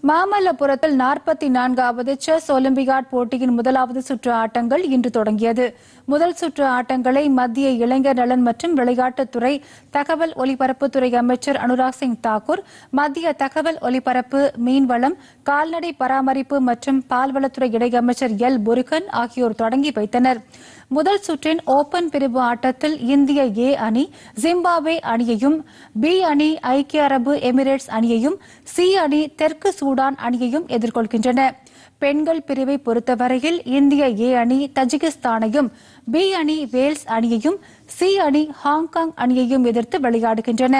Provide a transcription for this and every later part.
மாமல்லபுரத்தில் நாற்பத்தி நான்காவது செஸ் ஒலிம்பியாட் போட்டியின் முதலாவது சுற்று ஆட்டங்கள் இன்று தொடங்கியது முதல் சுற்று ஆட்டங்களை மத்திய இளைஞர் நலன் மற்றும் விளையாட்டுத்துறை தகவல் ஒலிபரப்புத்துறை அமைச்சர் அனுராக் சிங் தாக்கூர் மத்திய தகவல் ஒலிபரப்பு மீன்வளம் கால்நடை பராமரிப்பு மற்றும் பால்வளத்துறை இணையமைச்சர் எல் முருகன் ஆகியோர் தொடங்கி வைத்தனர் முதல் சுற்றின் ஓபன் பிரிவு ஆட்டத்தில் இந்திய ஏ அணி ஜிம்பாப்வே அணியையும் பி அணி ஐக்கிய அரபு எமிரேட்ஸ் அணியையும் சி அணி தெற்கு சூடான் அணியையும் எதிர்கொள்கின்றன பெண்கள் பிரிவை பொறுத்தவரையில் இந்திய ஏ அணி தஜிகிஸ்தானையும் பி அணி வேல்ஸ் அணியையும் சி அணி ஹாங்காங் அணியையும் எதிர்த்து விளையாடுகின்றன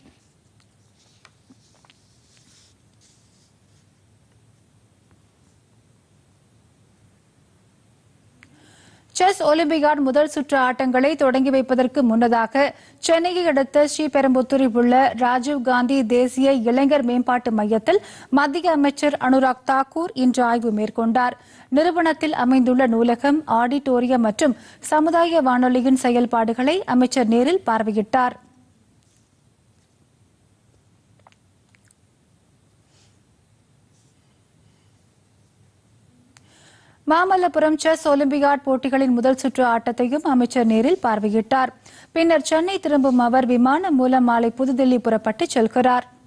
செஸ் ஒலிம்பியாட் முதல் சுற்று ஆட்டங்களை தொடங்கி வைப்பதற்கு முன்னதாக சென்னையை அடுத்த ஸ்ரீபெரும்புத்தூரில் உள்ள ராஜீவ்காந்தி தேசிய இளைஞர் மேம்பாட்டு மையத்தில் மத்திய அமைச்சர் அனுராக் தாக்கூர் இன்று ஆய்வு மேற்கொண்டார் நிறுவனத்தில் அமைந்துள்ள நூலகம் ஆடிட்டோரியம் மற்றும் சமுதாய வானொலியின் செயல்பாடுகளை அமைச்சர் நேரில் பார்வையிட்டார் மாமல்லபுரம் செஸ் ஒலிம்பியாட் போட்டிகளின் முதல் சுற்று ஆட்டத்தையும் அமைச்சர் நேரில் பார்வையிட்டார் பின்னர் சென்னை திரும்பும் அவர் விமானம் மூலம் மாலை புதுதில்லி புறப்பட்டு செல்கிறார்